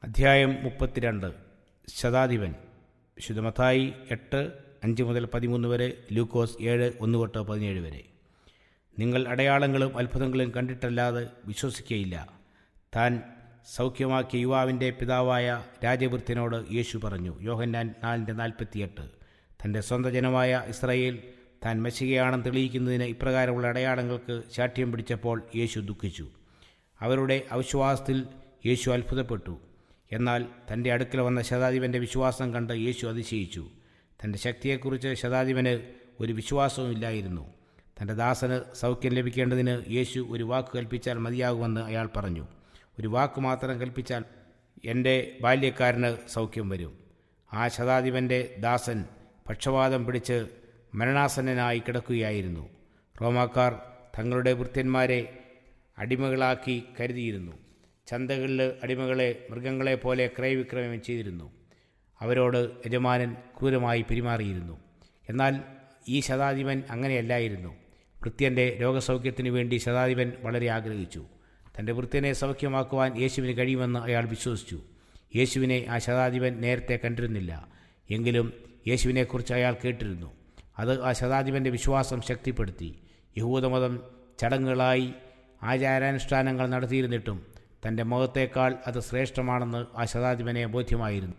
അധ്യായം മുപ്പത്തിരണ്ട് ശതാധിപൻ വിശുദ്ധമത്തായി എട്ട് അഞ്ച് മുതൽ പതിമൂന്ന് വരെ ലൂക്കോസ് ഏഴ് ഒന്ന് തൊട്ട് പതിനേഴ് വരെ നിങ്ങൾ അടയാളങ്ങളും അത്ഭുതങ്ങളും കണ്ടിട്ടല്ലാതെ വിശ്വസിക്കയില്ല താൻ സൗഖ്യമാക്കിയ യുവാവിൻ്റെ പിതാവായ രാജവൃത്തിനോട് യേശു പറഞ്ഞു യോഹന്നാൻ നാലിൻ്റെ നാൽപ്പത്തിയെട്ട് തൻ്റെ സ്വന്തം ജനമായ ഇസ്രയേൽ താൻ മെസ്സികയാണെന്ന് തെളിയിക്കുന്നതിന് ഇപ്രകാരമുള്ള അടയാളങ്ങൾക്ക് ശാഠ്യം പിടിച്ചപ്പോൾ യേശു ദുഃഖിച്ചു അവരുടെ അവിശ്വാസത്തിൽ യേശു അത്ഭുതപ്പെട്ടു എന്നാൽ തൻ്റെ അടുക്കൽ വന്ന ശതാധിപൻ്റെ വിശ്വാസം കണ്ട് യേശു അതിശയിച്ചു തൻ്റെ ശക്തിയെക്കുറിച്ച് ശതാധിപന് ഒരു വിശ്വാസവുമില്ലായിരുന്നു തൻ്റെ ദാസന് സൗഖ്യം ലഭിക്കേണ്ടതിന് യേശു ഒരു വാക്ക് കൽപ്പിച്ചാൽ മതിയാകുമെന്ന് അയാൾ പറഞ്ഞു ഒരു വാക്ക് മാത്രം കൽപ്പിച്ചാൽ എൻ്റെ ബാല്യക്കാരന് സൗഖ്യം വരും ആ ശതാധിപൻ്റെ ദാസൻ പക്ഷവാതം പിടിച്ച് മരണാസന്നനായി കിടക്കുകയായിരുന്നു റോമാക്കാർ തങ്ങളുടെ വൃത്യന്മാരെ അടിമകളാക്കി കരുതിയിരുന്നു ചന്തകളിൽ അടിമകളെ മൃഗങ്ങളെ പോലെ ക്രയവിക്രയം ചെയ്തിരുന്നു അവരോട് യജമാനൻ ക്രൂരമായി പെരുമാറിയിരുന്നു എന്നാൽ ഈ ശതാധിപൻ അങ്ങനെയല്ലായിരുന്നു വൃത്യൻ്റെ രോഗസൗഖ്യത്തിനു വേണ്ടി ശതാധിപൻ വളരെ ആഗ്രഹിച്ചു തൻ്റെ വൃത്യനെ സൗഖ്യമാക്കുവാൻ യേശുവിന് കഴിയുമെന്ന് അയാൾ വിശ്വസിച്ചു യേശുവിനെ ആ ശതാധിപൻ നേരത്തെ കണ്ടിരുന്നില്ല എങ്കിലും യേശുവിനെക്കുറിച്ച് അയാൾ കേട്ടിരുന്നു അത് ആ ശതാധിപൻ്റെ വിശ്വാസം ശക്തിപ്പെടുത്തി യഹൂദമതം ചടങ്ങുകളായി ആചാരാനുഷ്ഠാനങ്ങൾ നടത്തിയിരുന്നിട്ടും തൻ്റെ മുഖത്തേക്കാൾ അത് ശ്രേഷ്ഠമാണെന്ന് ആ ശതാധിപനെ ബോധ്യമായിരുന്നു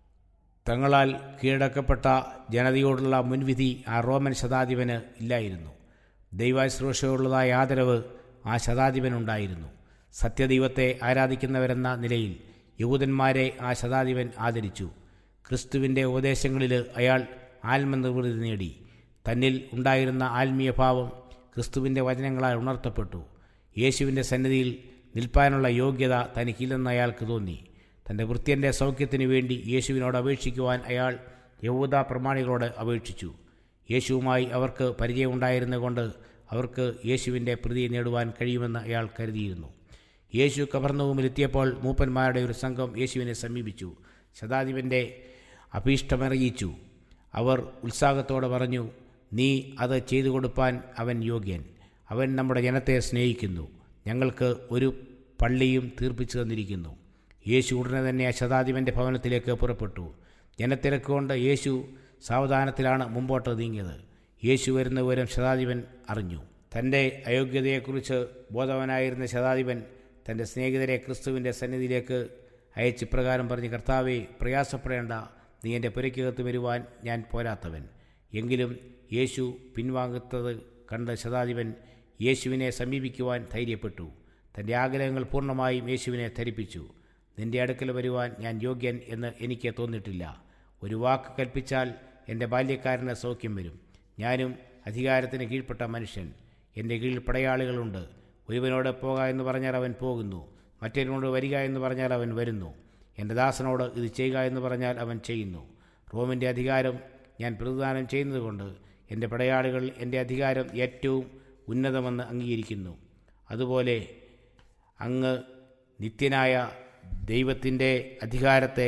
തങ്ങളാൽ കീഴടക്കപ്പെട്ട ജനതയോടുള്ള മുൻവിധി ആ റോമൻ ശതാധിപന് ഇല്ലായിരുന്നു ദൈവാശ്രൂഷയോടുള്ളതായ ആദരവ് ആ ശതാധിപനുണ്ടായിരുന്നു സത്യദൈവത്തെ ആരാധിക്കുന്നവരെന്ന നിലയിൽ യഹൂദന്മാരെ ആ ശതാധിപൻ ആദരിച്ചു ക്രിസ്തുവിൻ്റെ ഉപദേശങ്ങളിൽ അയാൾ ആത്മനിർവൃതി നേടി തന്നിൽ ഉണ്ടായിരുന്ന ആത്മീയ ഭാവം ക്രിസ്തുവിൻ്റെ വചനങ്ങളാൽ ഉണർത്തപ്പെട്ടു യേശുവിൻ്റെ സന്നിധിയിൽ നിൽപ്പാനുള്ള യോഗ്യത തനിക്കില്ലെന്ന് അയാൾക്ക് തോന്നി തൻ്റെ വൃത്യൻ്റെ സൗഖ്യത്തിനു വേണ്ടി യേശുവിനോട് അപേക്ഷിക്കുവാൻ അയാൾ യഹൂദ പ്രമാണികളോട് അപേക്ഷിച്ചു യേശുവുമായി അവർക്ക് പരിചയമുണ്ടായിരുന്നുകൊണ്ട് അവർക്ക് യേശുവിൻ്റെ പ്രതി നേടുവാൻ കഴിയുമെന്ന് അയാൾ കരുതിയിരുന്നു യേശു കവർന്നവുമിലെത്തിയപ്പോൾ മൂപ്പന്മാരുടെ ഒരു സംഘം യേശുവിനെ സമീപിച്ചു ശതാധിപൻ്റെ അഭീഷ്ടമറിയിച്ചു അവർ ഉത്സാഹത്തോടെ പറഞ്ഞു നീ അത് ചെയ്തു കൊടുപ്പാൻ അവൻ യോഗ്യൻ അവൻ നമ്മുടെ ജനത്തെ സ്നേഹിക്കുന്നു ഞങ്ങൾക്ക് ഒരു പള്ളിയും തീർപ്പിച്ചു തന്നിരിക്കുന്നു യേശു ഉടനെ തന്നെ ആ ശതാധിപൻ്റെ ഭവനത്തിലേക്ക് പുറപ്പെട്ടു ജനത്തിരക്ക് കൊണ്ട് യേശു സാവധാനത്തിലാണ് മുമ്പോട്ട് നീങ്ങിയത് യേശു വരുന്ന വിവരം ശതാധിപൻ അറിഞ്ഞു തൻ്റെ അയോഗ്യതയെക്കുറിച്ച് ബോധവനായിരുന്ന ശതാധിപൻ തൻ്റെ സ്നേഹിതരെ ക്രിസ്തുവിൻ്റെ സന്നിധിയിലേക്ക് അയച്ച് ഇപ്രകാരം പറഞ്ഞ് കർത്താവെ പ്രയാസപ്പെടേണ്ട നീ എൻ്റെ പുരയ്ക്കകത്ത് വരുവാൻ ഞാൻ പോരാത്തവൻ എങ്കിലും യേശു പിൻവാങ്ങുന്നത് കണ്ട് ശതാധിപൻ യേശുവിനെ സമീപിക്കുവാൻ ധൈര്യപ്പെട്ടു തൻ്റെ ആഗ്രഹങ്ങൾ പൂർണ്ണമായും യേശുവിനെ ധരിപ്പിച്ചു നിന്റെ അടുക്കൽ വരുവാൻ ഞാൻ യോഗ്യൻ എന്ന് എനിക്ക് തോന്നിയിട്ടില്ല ഒരു വാക്ക് കൽപ്പിച്ചാൽ എൻ്റെ ബാല്യക്കാരന് സൗഖ്യം വരും ഞാനും അധികാരത്തിന് കീഴ്പ്പെട്ട മനുഷ്യൻ എൻ്റെ കീഴിൽ പടയാളികളുണ്ട് ഒരുവനോട് പോക എന്ന് പറഞ്ഞാൽ അവൻ പോകുന്നു മറ്റൊരുവനോട് വരിക എന്ന് പറഞ്ഞാൽ അവൻ വരുന്നു എൻ്റെ ദാസനോട് ഇത് ചെയ്യുക എന്ന് പറഞ്ഞാൽ അവൻ ചെയ്യുന്നു റോമിൻ്റെ അധികാരം ഞാൻ പ്രതിദാനം ചെയ്യുന്നതുകൊണ്ട് എൻ്റെ പടയാളികൾ എൻ്റെ അധികാരം ഏറ്റവും ഉന്നതമെന്ന് അംഗീകരിക്കുന്നു അതുപോലെ അങ്ങ് നിത്യനായ ദൈവത്തിൻ്റെ അധികാരത്തെ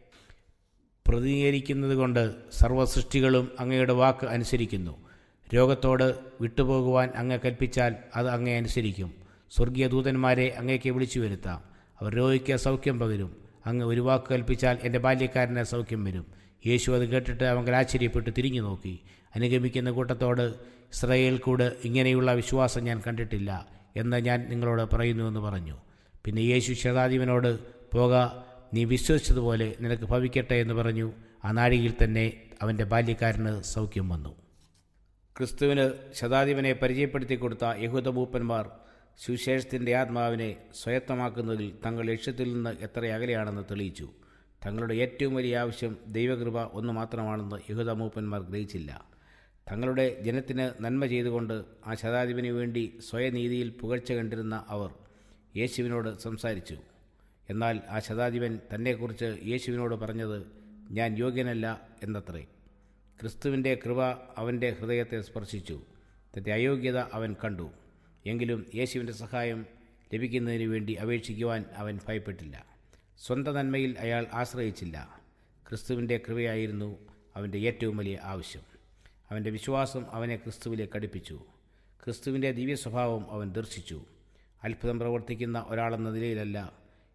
പ്രതിനിധീകരിക്കുന്നത് കൊണ്ട് സർവ്വസൃഷ്ടികളും അങ്ങയുടെ വാക്ക് അനുസരിക്കുന്നു രോഗത്തോട് വിട്ടുപോകുവാൻ അങ്ങ് കൽപ്പിച്ചാൽ അത് അങ്ങേ അനുസരിക്കും സ്വർഗീയ ദൂതന്മാരെ അങ്ങേക്ക് വിളിച്ചു വരുത്താം അവർ രോഗിക്ക് സൗഖ്യം പകരും അങ്ങ് ഒരു വാക്ക് കൽപ്പിച്ചാൽ എൻ്റെ ബാല്യക്കാരന് സൗഖ്യം വരും യേശു അത് കേട്ടിട്ട് അവൻ ആശ്ചര്യപ്പെട്ട് തിരിഞ്ഞു നോക്കി അനുഗമിക്കുന്ന കൂട്ടത്തോട് ഇസ്രയേൽ കൂട് ഇങ്ങനെയുള്ള വിശ്വാസം ഞാൻ കണ്ടിട്ടില്ല എന്ന് ഞാൻ നിങ്ങളോട് പറയുന്നുവെന്ന് പറഞ്ഞു പിന്നെ യേശു ശതാധിപനോട് പോക നീ വിശ്വസിച്ചതുപോലെ നിനക്ക് ഭവിക്കട്ടെ എന്ന് പറഞ്ഞു ആ നാഴികയിൽ തന്നെ അവൻ്റെ ബാല്യക്കാരന് സൗഖ്യം വന്നു ക്രിസ്തുവിന് ശതാധിപനെ പരിചയപ്പെടുത്തി കൊടുത്ത യഹൂദ മൂപ്പന്മാർ സുവിശേഷത്തിൻ്റെ ആത്മാവിനെ സ്വയത്തമാക്കുന്നതിൽ തങ്ങൾ ലക്ഷ്യത്തിൽ നിന്ന് എത്ര അകലെയാണെന്ന് തെളിയിച്ചു തങ്ങളുടെ ഏറ്റവും വലിയ ആവശ്യം ദൈവകൃപ ഒന്ന് മാത്രമാണെന്ന് യഹൂദ മൂപ്പന്മാർ ഗ്രഹിച്ചില്ല തങ്ങളുടെ ജനത്തിന് നന്മ ചെയ്തുകൊണ്ട് ആ ശതാധിപന് വേണ്ടി സ്വയനീതിയിൽ പുകഴ്ച കണ്ടിരുന്ന അവർ യേശുവിനോട് സംസാരിച്ചു എന്നാൽ ആ ശതാധിപൻ തന്നെക്കുറിച്ച് യേശുവിനോട് പറഞ്ഞത് ഞാൻ യോഗ്യനല്ല എന്നത്രേ ക്രിസ്തുവിൻ്റെ കൃപ അവൻ്റെ ഹൃദയത്തെ സ്പർശിച്ചു തൻ്റെ അയോഗ്യത അവൻ കണ്ടു എങ്കിലും യേശുവിൻ്റെ സഹായം ലഭിക്കുന്നതിന് വേണ്ടി അപേക്ഷിക്കുവാൻ അവൻ ഭയപ്പെട്ടില്ല സ്വന്തം നന്മയിൽ അയാൾ ആശ്രയിച്ചില്ല ക്രിസ്തുവിൻ്റെ കൃപയായിരുന്നു അവൻ്റെ ഏറ്റവും വലിയ ആവശ്യം അവൻ്റെ വിശ്വാസം അവനെ ക്രിസ്തുവിലേക്ക് അടുപ്പിച്ചു ക്രിസ്തുവിൻ്റെ ദിവ്യ സ്വഭാവം അവൻ ദർശിച്ചു അത്ഭുതം പ്രവർത്തിക്കുന്ന ഒരാളെന്ന നിലയിലല്ല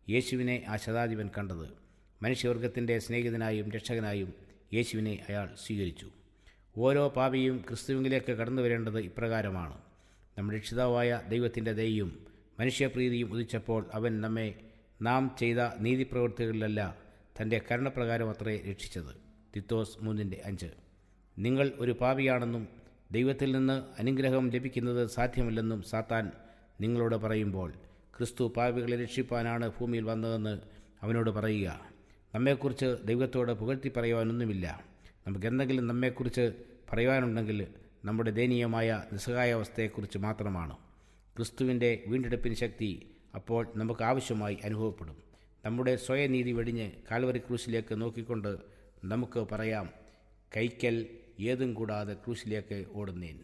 യേശുവിനെ ആ ശതാധിപൻ കണ്ടത് മനുഷ്യവർഗത്തിൻ്റെ സ്നേഹിതനായും രക്ഷകനായും യേശുവിനെ അയാൾ സ്വീകരിച്ചു ഓരോ പാപിയും ക്രിസ്തുവിലേക്ക് കടന്നു വരേണ്ടത് ഇപ്രകാരമാണ് നമ്മുടെ രക്ഷിതാവായ ദൈവത്തിൻ്റെ ദയയും മനുഷ്യപ്രീതിയും ഉദിച്ചപ്പോൾ അവൻ നമ്മെ നാം ചെയ്ത നീതിപ്രവൃത്തികളിലല്ല തൻ്റെ കരുണപ്രകാരം അത്രേ രക്ഷിച്ചത് തിത്തോസ് മൂന്നിൻ്റെ അഞ്ച് നിങ്ങൾ ഒരു പാപിയാണെന്നും ദൈവത്തിൽ നിന്ന് അനുഗ്രഹം ലഭിക്കുന്നത് സാധ്യമല്ലെന്നും സാത്താൻ നിങ്ങളോട് പറയുമ്പോൾ ക്രിസ്തു പാപികളെ രക്ഷിപ്പാനാണ് ഭൂമിയിൽ വന്നതെന്ന് അവനോട് പറയുക നമ്മെക്കുറിച്ച് ദൈവത്തോട് പുകഴ്ത്തി പറയുവാനൊന്നുമില്ല നമുക്ക് എന്തെങ്കിലും നമ്മെക്കുറിച്ച് പറയുവാനുണ്ടെങ്കിൽ നമ്മുടെ ദയനീയമായ നിസ്സഹായാവസ്ഥയെക്കുറിച്ച് മാത്രമാണ് ക്രിസ്തുവിൻ്റെ വീണ്ടെടുപ്പിന് ശക്തി അപ്പോൾ നമുക്ക് ആവശ്യമായി അനുഭവപ്പെടും നമ്മുടെ സ്വയനീതി വെടിഞ്ഞ് കാൽവറി ക്രൂശിലേക്ക് നോക്കിക്കൊണ്ട് നമുക്ക് പറയാം കൈക്കൽ ഏതും കൂടാതെ ക്രൂശിലേക്ക് ഓടുന്നേൻ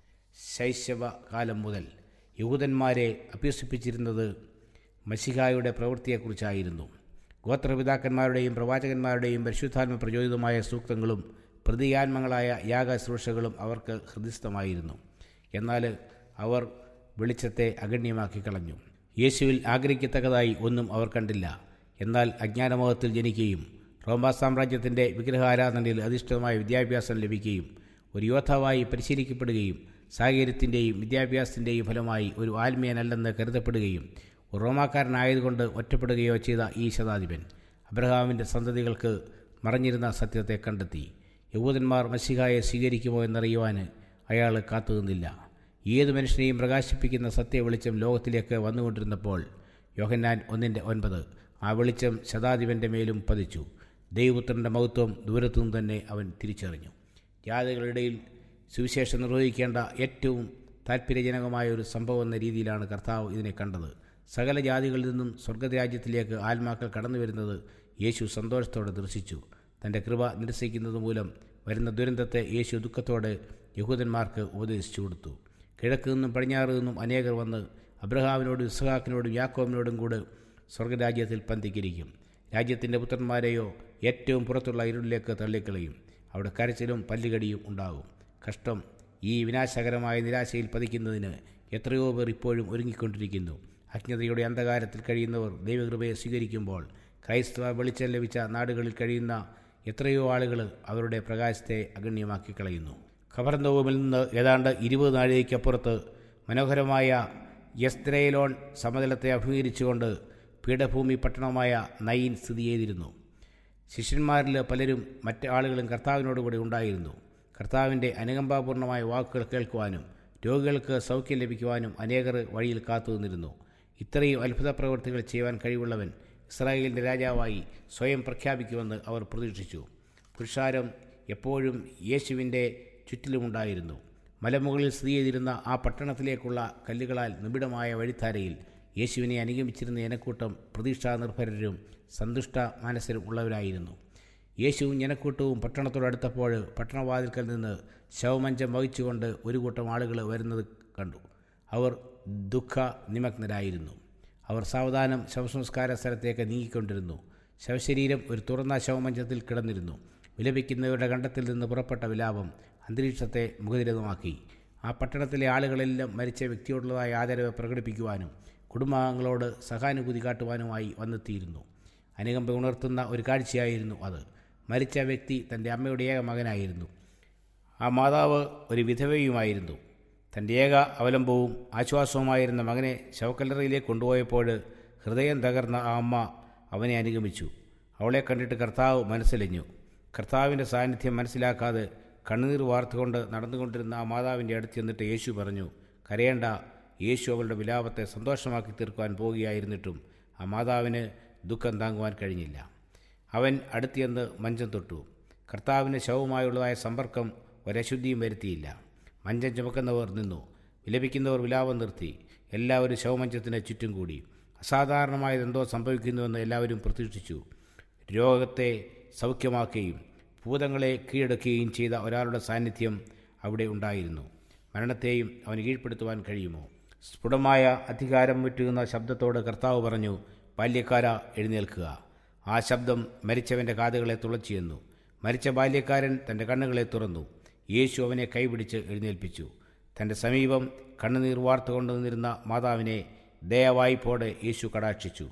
ശൈശവ കാലം മുതൽ യഹൂദന്മാരെ അഭ്യസിപ്പിച്ചിരുന്നത് മഷിഹായുടെ പ്രവൃത്തിയെക്കുറിച്ചായിരുന്നു ഗോത്രപിതാക്കന്മാരുടെയും പ്രവാചകന്മാരുടെയും പരിശുദ്ധാത്മ പ്രചോദിതമായ സൂക്തങ്ങളും പ്രതിയാത്മങ്ങളായ യാഗശ്രൂഷകളും അവർക്ക് ഹൃദയസ്ഥമായിരുന്നു എന്നാൽ അവർ വെളിച്ചത്തെ അഗണ്യമാക്കി കളഞ്ഞു യേശുവിൽ ആഗ്രഹിക്കത്തക്കതായി ഒന്നും അവർ കണ്ടില്ല എന്നാൽ അജ്ഞാനമോഹത്തിൽ ജനിക്കുകയും റോമാ സാമ്രാജ്യത്തിൻ്റെ വിഗ്രഹാരാധനയിൽ അധിഷ്ഠിതമായ വിദ്യാഭ്യാസം ലഭിക്കുകയും ഒരു യോദ്ധാവായി പരിശീലിക്കപ്പെടുകയും സാഹചര്യത്തിൻ്റെയും വിദ്യാഭ്യാസത്തിൻ്റെയും ഫലമായി ഒരു ആത്മീയനല്ലെന്ന് കരുതപ്പെടുകയും ഒരു റോമാക്കാരനായതുകൊണ്ട് ഒറ്റപ്പെടുകയോ ചെയ്ത ഈ ശതാധിപൻ അബ്രഹാമിൻ്റെ സന്തതികൾക്ക് മറഞ്ഞിരുന്ന സത്യത്തെ കണ്ടെത്തി യഹൂദന്മാർ മസിഹായെ സ്വീകരിക്കുമോ എന്നറിയുവാൻ അയാൾ കാത്തുനിന്നില്ല ഏത് മനുഷ്യനെയും പ്രകാശിപ്പിക്കുന്ന സത്യ വെളിച്ചം ലോകത്തിലേക്ക് വന്നുകൊണ്ടിരുന്നപ്പോൾ യോഹന്നാൻ ഒന്നിൻ്റെ ഒൻപത് ആ വെളിച്ചം ശതാധിപൻ്റെ മേലും പതിച്ചു ദൈവപുത്രൻ്റെ മഹത്വം ദൂരത്തുനിന്ന് തന്നെ അവൻ തിരിച്ചറിഞ്ഞു ജാതികളുടെ ഇടയിൽ സുവിശേഷം നിർവഹിക്കേണ്ട ഏറ്റവും താല്പര്യജനകമായ ഒരു സംഭവം എന്ന രീതിയിലാണ് കർത്താവ് ഇതിനെ കണ്ടത് സകല ജാതികളിൽ നിന്നും സ്വർഗരാജ്യത്തിലേക്ക് ആത്മാക്കൾ കടന്നു വരുന്നത് യേശു സന്തോഷത്തോടെ ദർശിച്ചു തൻ്റെ കൃപ നിരസിക്കുന്നത് മൂലം വരുന്ന ദുരന്തത്തെ യേശു ദുഃഖത്തോടെ യഹൂദന്മാർക്ക് ഉപദേശിച്ചു കൊടുത്തു കിഴക്ക് നിന്നും പടിഞ്ഞാറ് നിന്നും അനേകർ വന്ന് അബ്രഹാമിനോടും ഇസ്ഹാക്കിനോടും യാക്കോബിനോടും കൂടെ സ്വർഗരാജ്യത്തിൽ പന്തിക്കിരിക്കും രാജ്യത്തിൻ്റെ പുത്രന്മാരെയോ ഏറ്റവും പുറത്തുള്ള ഇരുളിലേക്ക് തള്ളിക്കളയും അവിടെ കരച്ചിലും പല്ലുകടിയും ഉണ്ടാകും കഷ്ടം ഈ വിനാശകരമായ നിരാശയിൽ പതിക്കുന്നതിന് എത്രയോ പേർ ഇപ്പോഴും ഒരുങ്ങിക്കൊണ്ടിരിക്കുന്നു അജ്ഞതയുടെ അന്ധകാരത്തിൽ കഴിയുന്നവർ ദൈവകൃപയെ സ്വീകരിക്കുമ്പോൾ ക്രൈസ്തവ വെളിച്ചം ലഭിച്ച നാടുകളിൽ കഴിയുന്ന എത്രയോ ആളുകൾ അവരുടെ പ്രകാശത്തെ അഗണ്യമാക്കി കളയുന്നു ഖബർന്തവുമിൽ നിന്ന് ഏതാണ്ട് ഇരുപത് നാഴികയ്ക്കപ്പുറത്ത് മനോഹരമായ യസ്ത്രയിലോൺ സമതലത്തെ അഭിമുഖീകരിച്ചുകൊണ്ട് പീഠഭൂമി പട്ടണമായ നയിൻ സ്ഥിതി ചെയ്തിരുന്നു ശിഷ്യന്മാരിൽ പലരും മറ്റ് ആളുകളും കർത്താവിനോടുകൂടി ഉണ്ടായിരുന്നു കർത്താവിൻ്റെ അനുകമ്പാപൂർണമായ വാക്കുകൾ കേൾക്കുവാനും രോഗികൾക്ക് സൗഖ്യം ലഭിക്കുവാനും അനേകർ വഴിയിൽ കാത്തു നിന്നിരുന്നു ഇത്രയും അത്ഭുത പ്രവൃത്തികൾ ചെയ്യുവാൻ കഴിവുള്ളവൻ ഇസ്രായേലിൻ്റെ രാജാവായി സ്വയം പ്രഖ്യാപിക്കുമെന്ന് അവർ പ്രതീക്ഷിച്ചു പുരുഷാരം എപ്പോഴും യേശുവിൻ്റെ ചുറ്റിലുമുണ്ടായിരുന്നു മലമുകളിൽ സ്ഥിതി ചെയ്തിരുന്ന ആ പട്ടണത്തിലേക്കുള്ള കല്ലുകളാൽ നിബിഡമായ വഴിത്താരയിൽ യേശുവിനെ അനുഗമിച്ചിരുന്ന ജനക്കൂട്ടം പ്രതീക്ഷാനിർഭരരും സന്തുഷ്ട മനസ്സിലും ഉള്ളവരായിരുന്നു യേശുവും ജനക്കൂട്ടവും പട്ടണത്തോടടുത്തപ്പോൾ പട്ടണവാതിൽക്കൽ നിന്ന് ശവമഞ്ചം വഹിച്ചുകൊണ്ട് ഒരു കൂട്ടം ആളുകൾ വരുന്നത് കണ്ടു അവർ ദുഃഖ നിമഗ്നരായിരുന്നു അവർ സാവധാനം ശവസംസ്കാര സ്ഥലത്തേക്ക് നീങ്ങിക്കൊണ്ടിരുന്നു ശവശരീരം ഒരു തുറന്ന ശവമഞ്ചത്തിൽ കിടന്നിരുന്നു വിലപിക്കുന്നവരുടെ കണ്ടത്തിൽ നിന്ന് പുറപ്പെട്ട വിലാപം അന്തരീക്ഷത്തെ മുഖരിതമാക്കി ആ പട്ടണത്തിലെ ആളുകളെല്ലാം മരിച്ച വ്യക്തിയോടുള്ളതായ ആദരവ് പ്രകടിപ്പിക്കുവാനും കുടുംബാംഗങ്ങളോട് സഹാനുഭൂതി കാട്ടുവാനുമായി വന്നെത്തിയിരുന്നു അനുകമ്പ ഉണർത്തുന്ന ഒരു കാഴ്ചയായിരുന്നു അത് മരിച്ച വ്യക്തി തൻ്റെ അമ്മയുടെ ഏക മകനായിരുന്നു ആ മാതാവ് ഒരു വിധവയുമായിരുന്നു തൻ്റെ ഏക അവലംബവും ആശ്വാസവുമായിരുന്ന മകനെ ശവക്കല്ലറയിലേക്ക് കൊണ്ടുപോയപ്പോൾ ഹൃദയം തകർന്ന ആ അമ്മ അവനെ അനുഗമിച്ചു അവളെ കണ്ടിട്ട് കർത്താവ് മനസ്സിലഞ്ഞു കർത്താവിൻ്റെ സാന്നിധ്യം മനസ്സിലാക്കാതെ കണ്ണുനീർ വാർത്തുകൊണ്ട് നടന്നുകൊണ്ടിരുന്ന ആ മാതാവിൻ്റെ അടുത്ത് ചെന്നിട്ട് യേശു പറഞ്ഞു കരയേണ്ട യേശു അവളുടെ വിലാപത്തെ സന്തോഷമാക്കി തീർക്കുവാൻ പോവുകയായിരുന്നിട്ടും ആ മാതാവിന് ദുഃഖം താങ്ങുവാൻ കഴിഞ്ഞില്ല അവൻ അടുത്തിയെന്ന് മഞ്ചം തൊട്ടു കർത്താവിന് ശവവുമായുള്ളതായ സമ്പർക്കം ഒരശുദ്ധിയും വരുത്തിയില്ല മഞ്ചം ചുമക്കുന്നവർ നിന്നു വിലപിക്കുന്നവർ വിലാപം നിർത്തി എല്ലാവരും ശവമഞ്ചത്തിന് ചുറ്റും കൂടി അസാധാരണമായതെന്തോ സംഭവിക്കുന്നുവെന്ന് എല്ലാവരും പ്രതീക്ഷിച്ചു രോഗത്തെ സൗഖ്യമാക്കുകയും ഭൂതങ്ങളെ കീഴടക്കുകയും ചെയ്ത ഒരാളുടെ സാന്നിധ്യം അവിടെ ഉണ്ടായിരുന്നു മരണത്തെയും അവന് കീഴ്പ്പെടുത്തുവാൻ കഴിയുമോ സ്ഫുടമായ അധികാരം മുറ്റുന്ന ശബ്ദത്തോട് കർത്താവ് പറഞ്ഞു ബാല്യക്കാര എഴുന്നേൽക്കുക ആ ശബ്ദം മരിച്ചവൻ്റെ കാതുകളെ തുളച്ചിയെന്നു മരിച്ച ബാല്യക്കാരൻ തൻ്റെ കണ്ണുകളെ തുറന്നു യേശു അവനെ കൈപിടിച്ച് എഴുന്നേൽപ്പിച്ചു തൻ്റെ സമീപം കണ്ണുനീർ വാർത്തുകൊണ്ടു നിന്നിരുന്ന മാതാവിനെ ദയവായ്പോടെ യേശു കടാക്ഷിച്ചു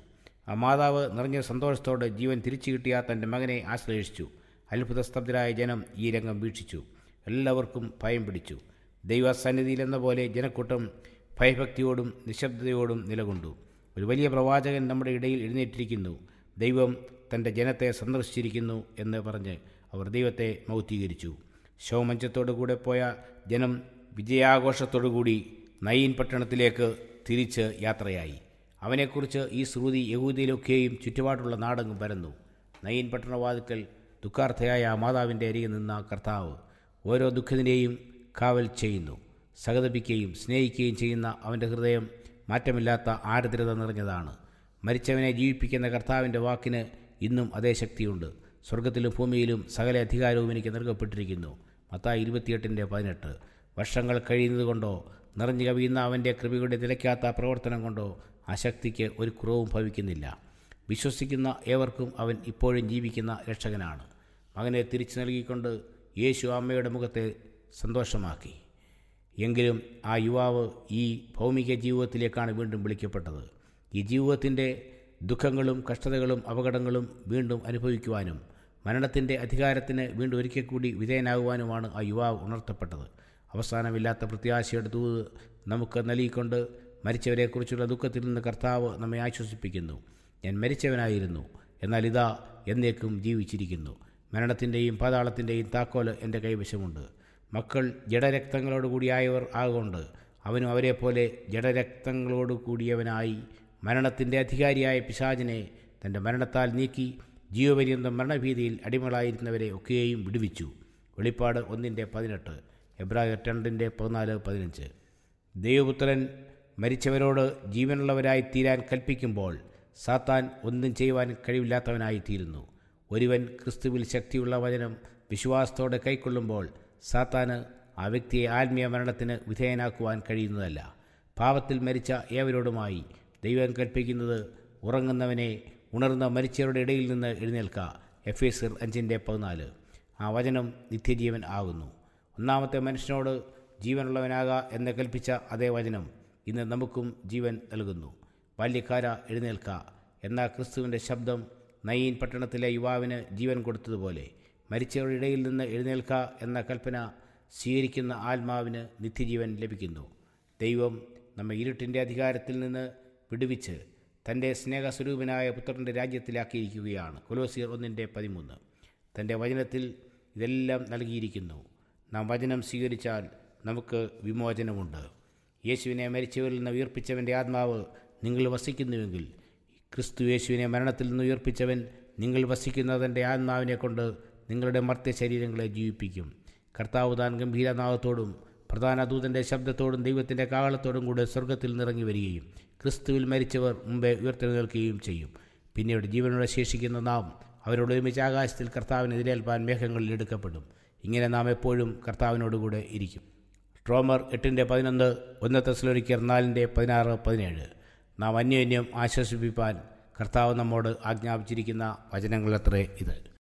ആ മാതാവ് നിറഞ്ഞ സന്തോഷത്തോടെ ജീവൻ തിരിച്ചു കിട്ടിയ തൻ്റെ മകനെ ആശ്ലേഷിച്ചു അത്ഭുതസ്തബ്ധരായ ജനം ഈ രംഗം വീക്ഷിച്ചു എല്ലാവർക്കും ഭയം പിടിച്ചു ദൈവസന്നിധിയിലെന്ന പോലെ ജനക്കൂട്ടം ഭയഭക്തിയോടും നിശബ്ദതയോടും നിലകൊണ്ടു ഒരു വലിയ പ്രവാചകൻ നമ്മുടെ ഇടയിൽ എഴുന്നേറ്റിരിക്കുന്നു ദൈവം തൻ്റെ ജനത്തെ സന്ദർശിച്ചിരിക്കുന്നു എന്ന് പറഞ്ഞ് അവർ ദൈവത്തെ മൗത്തീകരിച്ചു ശവമഞ്ചത്തോടു കൂടെ പോയ ജനം വിജയാഘോഷത്തോടുകൂടി നയീൻ പട്ടണത്തിലേക്ക് തിരിച്ച് യാത്രയായി അവനെക്കുറിച്ച് ഈ ശ്രുതി യഹൂദിയിലൊക്കെയും ചുറ്റുപാടുള്ള നാടെങ്ങും പരന്നു നയീൻ പട്ടണവാതുക്കൽ ദുഃഖാർത്ഥയായ ആ മാതാവിൻ്റെ അരികെ നിന്ന കർത്താവ് ഓരോ ദുഃഖത്തിനെയും കാവൽ ചെയ്യുന്നു സഹതപിക്കുകയും സ്നേഹിക്കുകയും ചെയ്യുന്ന അവൻ്റെ ഹൃദയം മാറ്റമില്ലാത്ത ആരദ്രത നിറഞ്ഞതാണ് മരിച്ചവനെ ജീവിപ്പിക്കുന്ന കർത്താവിൻ്റെ വാക്കിന് ഇന്നും അതേ ശക്തിയുണ്ട് സ്വർഗത്തിലും ഭൂമിയിലും സകല അധികാരവും എനിക്ക് നൽകപ്പെട്ടിരിക്കുന്നു മത്തായി ഇരുപത്തിയെട്ടിൻ്റെ പതിനെട്ട് വർഷങ്ങൾ കഴിയുന്നത് കൊണ്ടോ നിറഞ്ഞു കവിയുന്ന അവൻ്റെ കൃപയുടെ നിലയ്ക്കാത്ത പ്രവർത്തനം കൊണ്ടോ ആ ശക്തിക്ക് ഒരു കുറവും ഭവിക്കുന്നില്ല വിശ്വസിക്കുന്ന ഏവർക്കും അവൻ ഇപ്പോഴും ജീവിക്കുന്ന രക്ഷകനാണ് മകനെ തിരിച്ചു നൽകിക്കൊണ്ട് യേശു അമ്മയുടെ മുഖത്തെ സന്തോഷമാക്കി എങ്കിലും ആ യുവാവ് ഈ ഭൗമിക ജീവിതത്തിലേക്കാണ് വീണ്ടും വിളിക്കപ്പെട്ടത് ഈ ജീവിതത്തിൻ്റെ ദുഃഖങ്ങളും കഷ്ടതകളും അപകടങ്ങളും വീണ്ടും അനുഭവിക്കുവാനും മരണത്തിൻ്റെ അധികാരത്തിന് വീണ്ടും ഒരിക്കൽ കൂടി വിധേയനാകുവാനുമാണ് ആ യുവാവ് ഉണർത്തപ്പെട്ടത് അവസാനമില്ലാത്ത പ്രത്യാശയുടെ തൂത് നമുക്ക് നൽകിക്കൊണ്ട് മരിച്ചവരെക്കുറിച്ചുള്ള ദുഃഖത്തിൽ നിന്ന് കർത്താവ് നമ്മെ ആശ്വസിപ്പിക്കുന്നു ഞാൻ മരിച്ചവനായിരുന്നു എന്നാൽ ഇതാ എന്നേക്കും ജീവിച്ചിരിക്കുന്നു മരണത്തിൻ്റെയും പാതാളത്തിൻ്റെയും താക്കോല് എൻ്റെ കൈവശമുണ്ട് മക്കൾ ജഡരക്തങ്ങളോട് കൂടിയായവർ ആകൊണ്ട് അവനും അവരെപ്പോലെ ജഡരക്തങ്ങളോട് കൂടിയവനായി മരണത്തിൻ്റെ അധികാരിയായ പിശാചിനെ തൻ്റെ മരണത്താൽ നീക്കി ജീവപര്യന്തം മരണഭീതിയിൽ അടിമകളായിരുന്നവരെ ഒക്കെയും വിടുവിച്ചു വെളിപ്പാട് ഒന്നിൻ്റെ പതിനെട്ട് എബ്രായർ രണ്ടിൻ്റെ പതിനാല് പതിനഞ്ച് ദൈവപുത്രൻ മരിച്ചവരോട് ജീവനുള്ളവരായി തീരാൻ കൽപ്പിക്കുമ്പോൾ സാത്താൻ ഒന്നും ചെയ്യുവാൻ കഴിവില്ലാത്തവനായിത്തീരുന്നു ഒരുവൻ ക്രിസ്തുവിൽ ശക്തിയുള്ള വചനം വിശ്വാസത്തോടെ കൈക്കൊള്ളുമ്പോൾ സാത്താന് ആ വ്യക്തിയെ ആത്മീയ മരണത്തിന് വിധേയനാക്കുവാൻ കഴിയുന്നതല്ല പാപത്തിൽ മരിച്ച ഏവരോടുമായി ദൈവം കൽപ്പിക്കുന്നത് ഉറങ്ങുന്നവനെ ഉണർന്ന മരിച്ചവരുടെ ഇടയിൽ നിന്ന് എഴുന്നേൽക്ക എഫ് എസ് അഞ്ചിൻ്റെ പതിനാല് ആ വചനം നിത്യജീവൻ ആകുന്നു ഒന്നാമത്തെ മനുഷ്യനോട് ജീവനുള്ളവനാക എന്ന് കൽപ്പിച്ച അതേ വചനം ഇന്ന് നമുക്കും ജീവൻ നൽകുന്നു ബാല്യക്കാര എഴുന്നേൽക്ക എന്ന ക്രിസ്തുവിൻ്റെ ശബ്ദം നയീൻ പട്ടണത്തിലെ യുവാവിന് ജീവൻ കൊടുത്തതുപോലെ മരിച്ചവരുടെ ഇടയിൽ നിന്ന് എഴുന്നേൽക്ക എന്ന കൽപ്പന സ്വീകരിക്കുന്ന ആത്മാവിന് നിത്യജീവൻ ലഭിക്കുന്നു ദൈവം നമ്മെ ഇരുട്ടിൻ്റെ അധികാരത്തിൽ നിന്ന് വിടുവിച്ച് തൻ്റെ സ്നേഹസ്വരൂപനായ പുത്രൻ്റെ രാജ്യത്തിലാക്കിയിരിക്കുകയാണ് കൊലോസിയർ ഒന്നിൻ്റെ പതിമൂന്ന് തൻ്റെ വചനത്തിൽ ഇതെല്ലാം നൽകിയിരിക്കുന്നു നാം വചനം സ്വീകരിച്ചാൽ നമുക്ക് വിമോചനമുണ്ട് യേശുവിനെ മരിച്ചവരിൽ നിന്ന് ഉയർപ്പിച്ചവൻ്റെ ആത്മാവ് നിങ്ങൾ വസിക്കുന്നുവെങ്കിൽ ക്രിസ്തു യേശുവിനെ മരണത്തിൽ നിന്ന് ഉയർപ്പിച്ചവൻ നിങ്ങൾ വസിക്കുന്നതിൻ്റെ ആത്മാവിനെ കൊണ്ട് നിങ്ങളുടെ മർത്യ ശരീരങ്ങളെ ജീവിപ്പിക്കും കർത്താവ് താൻ ഗംഭീരനാഥത്തോടും പ്രധാന ദൂതൻ്റെ ശബ്ദത്തോടും ദൈവത്തിൻ്റെ കാഹളത്തോടും കൂടെ സ്വർഗത്തിൽ നിറങ്ങി വരികയും ക്രിസ്തുവിൽ മരിച്ചവർ മുമ്പേ ഉയർത്തെഴുന്നേൽക്കുകയും ചെയ്യും പിന്നീട് ജീവനോടെ ശേഷിക്കുന്ന നാം അവരോട് ഒരുമിച്ച് ആകാശത്തിൽ കർത്താവിനെതിരേൽപ്പാൻ മേഘങ്ങളിൽ എടുക്കപ്പെടും ഇങ്ങനെ നാം എപ്പോഴും കർത്താവിനോടുകൂടെ ഇരിക്കും ട്രോമർ എട്ടിൻ്റെ പതിനൊന്ന് ഒന്ന് തെസ്ലോരിക്കർ നാലിൻ്റെ പതിനാറ് പതിനേഴ് നാം അന്യോന്യം ആശ്വസിപ്പിപ്പാൻ കർത്താവ് നമ്മോട് ആജ്ഞാപിച്ചിരിക്കുന്ന വചനങ്ങളത്രേ ഇത്